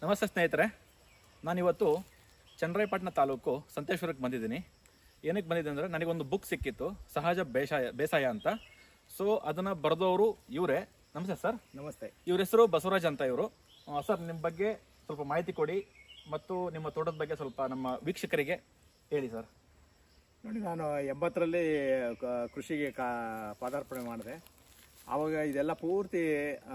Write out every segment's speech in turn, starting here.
ನಮಸ್ತೆ ಸ್ನೇಹಿತರೆ ನಾನಿವತ್ತು ಚನ್ನರಾಯಪಟ್ಟಣ ತಾಲೂಕು ಸಂತೇಶ್ವರಕ್ಕೆ ಬಂದಿದ್ದೀನಿ ಏನಕ್ಕೆ ಬಂದಿದ್ದೆ ಅಂದರೆ ನನಗೊಂದು ಬುಕ್ ಸಿಕ್ಕಿತ್ತು ಸಹಜ ಬೇಸಾಯ ಬೇಸಾಯ ಅಂತ ಸೊ ಅದನ್ನು ಬರೆದವರು ಇವರೇ ನಮಸ್ತೆ ಸರ್ ನಮಸ್ತೆ ಇವ್ರ ಹೆಸರು ಬಸವರಾಜ್ ಅಂತ ಇವರು ಸರ್ ನಿಮ್ಮ ಬಗ್ಗೆ ಸ್ವಲ್ಪ ಮಾಹಿತಿ ಕೊಡಿ ಮತ್ತು ನಿಮ್ಮ ತೋಟದ ಬಗ್ಗೆ ಸ್ವಲ್ಪ ನಮ್ಮ ವೀಕ್ಷಕರಿಗೆ ಹೇಳಿ ಸರ್ ನೋಡಿ ನಾನು ಎಂಬತ್ತರಲ್ಲಿ ಕ- ಕೃಷಿಗೆ ಕಾ ಪಾದಾರ್ಪಣೆ ಮಾಡಿದೆ ಆವಾಗ ಇದೆಲ್ಲ ಪೂರ್ತಿ ಆ,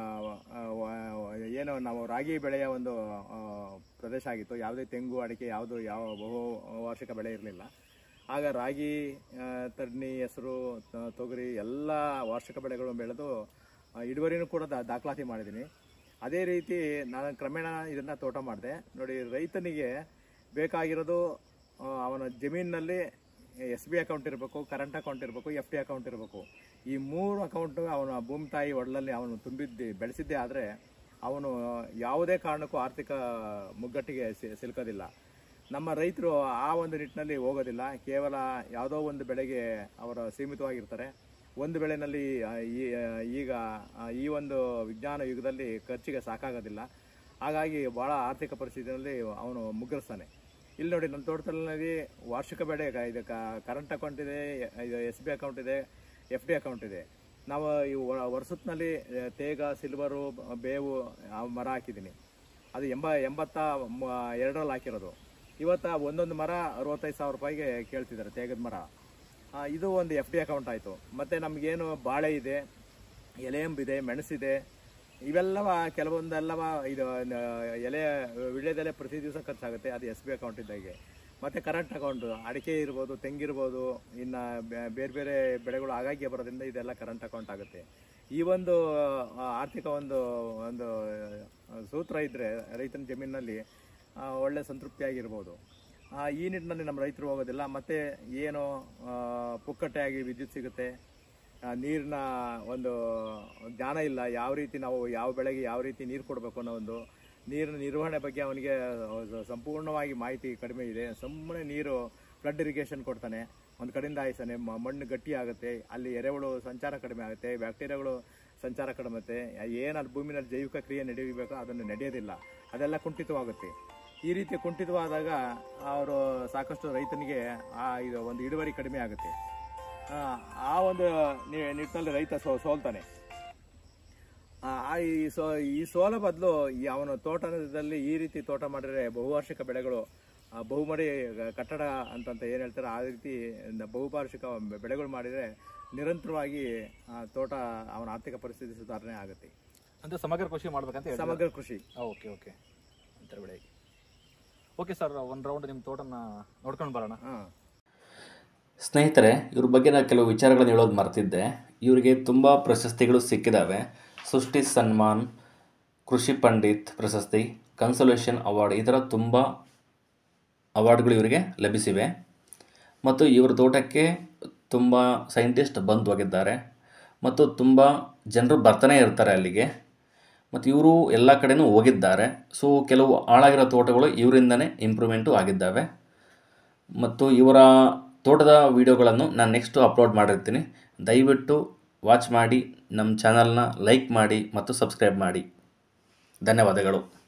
ಆ, ವ- ಏನು ನಾವು ರಾಗಿ ಬೆಳೆಯ ಒಂದು ಆ, ಪ್ರದೇಶ ಆಗಿತ್ತು ಯಾವುದೇ ತೆಂಗು ಅಡಿಕೆ ಯಾವುದು ಯಾವ ಬಹು ವಾರ್ಷಿಕ ಬೆಳೆ ಇರಲಿಲ್ಲ ಆಗ ರಾಗಿ ಆ, ತಡ್ನಿ ಹೆಸರು ತ- ತೊಗರಿ ಎಲ್ಲ ವಾರ್ಷಿಕ ಬೆಳೆಗಳು ಬೆಳೆದು ಆ, ಇಳುವರಿನೂ ಕೂಡ ದಾ- ದಾಖಲಾತಿ ಮಾಡಿದ್ದೀನಿ ಅದೇ ರೀತಿ ನಾನು ಕ್ರಮೇಣ ಇದನ್ನು ತೋಟ ಮಾಡಿದೆ ನೋಡಿ ರೈತನಿಗೆ ಬೇಕಾಗಿರೋದು ಆ, ಅವನ ಜಮೀನಿನಲ್ಲಿ ಎಸ್ ಬಿ ಅಕೌಂಟ್ ಇರಬೇಕು ಕರೆಂಟ್ ಅಕೌಂಟ್ ಇರಬೇಕು ಎಫ್ ಡಿ ಅಕೌಂಟ್ ಇರಬೇಕು ಈ ಮೂರು ಅಕೌಂಟು ಅವನ ಭೂಮಿ ತಾಯಿ ಒಡಲಲ್ಲಿ ಅವನು ತುಂಬಿದ್ದೆ ಬೆಳೆಸಿದ್ದೇ ಆದರೆ ಅವನು ಯಾವುದೇ ಕಾರಣಕ್ಕೂ ಆರ್ಥಿಕ ಮುಗ್ಗಟ್ಟಿಗೆ ಸಿ- ಸಿಲುಕೋದಿಲ್ಲ ನಮ್ಮ ರೈತರು ಆ ಒಂದು ನಿಟ್ಟಿನಲ್ಲಿ ಹೋಗೋದಿಲ್ಲ ಕೇವಲ ಯಾವುದೋ ಒಂದು ಬೆಳೆಗೆ ಅವರು ಸೀಮಿತವಾಗಿರ್ತಾರೆ ಒಂದು ಬೆಳೆನಲ್ಲಿ ಆ, ಈ- ಈಗ ಆ, ಈ ಒಂದು ವಿಜ್ಞಾನ ಯುಗದಲ್ಲಿ ಖರ್ಚಿಗೆ ಸಾಕಾಗೋದಿಲ್ಲ ಹಾಗಾಗಿ ಭಾಳ ಆರ್ಥಿಕ ಪರಿಸ್ಥಿತಿಯಲ್ಲಿ ಅವನು ಮುಗ್ಗರಿಸ್ತಾನೆ ಇಲ್ಲಿ ನೋಡಿ ನನ್ನ ತೋಟದಲ್ಲಿ ವಾರ್ಷಿಕ ಬೆಳೆ ಕ- ಇದು ಕರೆಂಟ್ ಅಕೌಂಟ್ ಇದೆ ಇದು ಎಸ್ ಬಿ ಅಕೌಂಟ್ ಇದೆ ಎಫ್ ಡಿ ಅಕೌಂಟ್ ಇದೆ ನಾವು ಈ ವ- ವರ್ಷತ್ನಲ್ಲಿ ಆ, ತೇಗ ಸಿಲ್ವರು ಬ- ಬೇವು ಆ ಮರ ಹಾಕಿದ್ದೀನಿ ಅದು ಎಂಬ ಎಂಬತ್ತ ಮ- ಎರಡರಲ್ಲಿ ಹಾಕಿರೋದು ಇವತ್ತು ಒಂದೊಂದು ಮರ ಅರವತ್ತೈದು ಸಾವಿರ ರೂಪಾಯಿಗೆ ಕೇಳ್ತಿದ್ದಾರೆ ತೇಗದ ಮರ ಆ, ಇದು ಒಂದು ಎಫ್ ಡಿ ಅಕೌಂಟ್ ಆಯಿತು ಮತ್ತು ನಮಗೇನು ಬಾಳೆ ಇದೆ ಎಲೆಯಂಬಿದೆ ಮೆಣಸಿದೆ ಇವೆಲ್ಲವ ಕೆಲವೊಂದೆಲ್ಲವ ಇದು ನ- ಎಲೆ ವಿಳ್ಯದೆಲೆ ಪ್ರತಿ ದಿವಸ ಖರ್ಚಾಗುತ್ತೆ ಅದು ಎಸ್ ಬಿ ಅಕೌಂಟ್ ಇದ್ದಾಗೆ ಮತ್ತು ಕರೆಂಟ್ ಅಕೌಂಟ್ ಅಡಿಕೆ ಇರ್ಬೋದು ತೆಂಗಿರ್ಬೋದು ಇನ್ನು ಬೇರೆ ಬೇರೆ ಬೆಳೆಗಳು ಆಗಾಗ್ಗೆ ಬರೋದ್ರಿಂದ ಇದೆಲ್ಲ ಕರೆಂಟ್ ಅಕೌಂಟ್ ಆಗುತ್ತೆ ಈ ಒಂದು ಆ, ಆರ್ಥಿಕ ಒಂದು ಒಂದು ಆ, ಸೂತ್ರ ಇದ್ದರೆ ರೈತನ ಜಮೀನಿನಲ್ಲಿ ಆ, ಒಳ್ಳೆ ಸಂತೃಪ್ತಿಯಾಗಿರ್ಬೋದು ಆ, ಈ ನಿಟ್ಟಿನಲ್ಲಿ ನಮ್ಮ ರೈತರು ಹೋಗೋದಿಲ್ಲ ಮತ್ತು ಏನು ಆ, ಪುಕ್ಕಟ್ಟೆಯಾಗಿ ವಿದ್ಯುತ್ ಸಿಗುತ್ತೆ ಆ, ನೀರಿನ ಒಂದು ಜ್ಞಾನ ಇಲ್ಲ ಯಾವ ರೀತಿ ನಾವು ಯಾವ ಬೆಳೆಗೆ ಯಾವ ರೀತಿ ನೀರು ಕೊಡಬೇಕು ಅನ್ನೋ ಒಂದು ನೀರಿನ ನಿರ್ವಹಣೆ ಬಗ್ಗೆ ಅವನಿಗೆ ಸಂಪೂರ್ಣವಾಗಿ ಮಾಹಿತಿ ಕಡಿಮೆ ಇದೆ ಸುಮ್ಮನೆ ನೀರು ಫ್ಲಡ್ ಇರಿಗೇಷನ್ ಕೊಡ್ತಾನೆ ಒಂದು ಕಡೆಯಿಂದ ಆಯ್ತಾನೆ ಮ- ಮಣ್ಣು ಗಟ್ಟಿ ಆಗುತ್ತೆ ಅಲ್ಲಿ ಎರೆಹುಳು ಸಂಚಾರ ಕಡಿಮೆ ಆಗುತ್ತೆ ಬ್ಯಾಕ್ಟೀರಿಯಾಗಳು ಸಂಚಾರ ಕಡಿಮೆ ಆಗುತ್ತೆ ಏನು ಅಲ್ಲಿ ಭೂಮಿನಲ್ಲಿ ಜೈವಿಕ ಕ್ರಿಯೆ ನಡೆಯಬೇಕು ಅದನ್ನು ನಡೆಯೋದಿಲ್ಲ ಅದೆಲ್ಲ ಕುಂಠಿತವಾಗುತ್ತೆ ಈ ರೀತಿ ಕುಂಠಿತವಾದಾಗ ಅವರು ಸಾಕಷ್ಟು ರೈತನಿಗೆ ಆ ಇದು ಒಂದು ಇಳುವರಿ ಕಡಿಮೆ ಆಗುತ್ತೆ ಆ, ಆ ಒಂದು ನಿ- ನಿಟ್ಟಿನಲ್ಲಿ ರೈತ ಸೋ ಸೋಲ್ತಾನೆ ಆ, ಆ ಈ ಸೋ ಈ ಸೋಲ ಬದಲು ಈ ಅವನ ತೋಟದಲ್ಲಿ ಈ ರೀತಿ ತೋಟ ಮಾಡಿದ್ರೆ ಬಹುವಾರ್ಷಿಕ ಬೆಳೆಗಳು ಆ, ಬಹುಮಡಿ ಕಟ್ಟಡ ಅಂತಂತ ಏನು ಹೇಳ್ತಾರೆ ಆ ರೀತಿ ನ- ಬಹುವಾರ್ಷಿಕ ಬೆಳೆಗಳು ಮಾಡಿದರೆ ನಿರಂತರವಾಗಿ ಆ ತೋಟ ಅವನ ಆರ್ಥಿಕ ಪರಿಸ್ಥಿತಿ ಸುಧಾರಣೆ ಆಗುತ್ತೆ ಅಂದರೆ ಸಮಗ್ರ ಕೃಷಿ ಮಾಡ್ಬೇಕಂತ ಹೇಳಿ ಸಮಗ್ರ ಕೃಷಿ ಓಕೆ ಓಕೆ ಅಂತರ ಬೆಳೆಗೆ ಓಕೆ ಸರ್ ಒಂದು ರೌಂಡ್ ನಿಮ್ಮ ತೋಟನ ನೋಡ್ಕೊಂಡು ಬರೋಣ ಹಾಂ ಸ್ನೇಹಿತರೆ ಇವ್ರ ಬಗ್ಗೆ ನಾನು ಕೆಲವು ವಿಚಾರಗಳನ್ನು ಹೇಳೋದು ಮರ್ತಿದ್ದೆ ಇವರಿಗೆ ತುಂಬ ಪ್ರಶಸ್ತಿಗಳು ಸಿಕ್ಕಿದ್ದಾವೆ ಸೃಷ್ಟಿ ಸನ್ಮಾನ್ ಕೃಷಿ ಪಂಡಿತ್ ಪ್ರಶಸ್ತಿ ಕನ್ಸೋಲೇಷನ್ ಅವಾರ್ಡ್ ಈ ಥರ ತುಂಬ ಅವಾರ್ಡ್ಗಳು ಇವರಿಗೆ ಲಭಿಸಿವೆ ಮತ್ತು ಇವರ ತೋಟಕ್ಕೆ ತುಂಬ ಸೈಂಟಿಸ್ಟ್ ಬಂದು ಹೋಗಿದ್ದಾರೆ ಮತ್ತು ತುಂಬ ಜನರು ಬರ್ತಾನೆ ಇರ್ತಾರೆ ಅಲ್ಲಿಗೆ ಮತ್ತು ಇವರು ಎಲ್ಲ ಕಡೆನೂ ಹೋಗಿದ್ದಾರೆ ಸೊ ಕೆಲವು ಹಾಳಾಗಿರೋ ತೋಟಗಳು ಇವರಿಂದನೇ ಇಂಪ್ರೂವ್ಮೆಂಟು ಆಗಿದ್ದಾವೆ ಮತ್ತು ಇವರ ತೋಟದ ವಿಡಿಯೋಗಳನ್ನು ನಾನು ನೆಕ್ಸ್ಟು ಅಪ್ಲೋಡ್ ಮಾಡಿರ್ತೀನಿ ದಯವಿಟ್ಟು ವಾಚ್ ಮಾಡಿ ನಮ್ಮ ಚಾನಲ್ನ ಲೈಕ್ ಮಾಡಿ ಮತ್ತು ಸಬ್ಸ್ಕ್ರೈಬ್ ಮಾಡಿ ಧನ್ಯವಾದಗಳು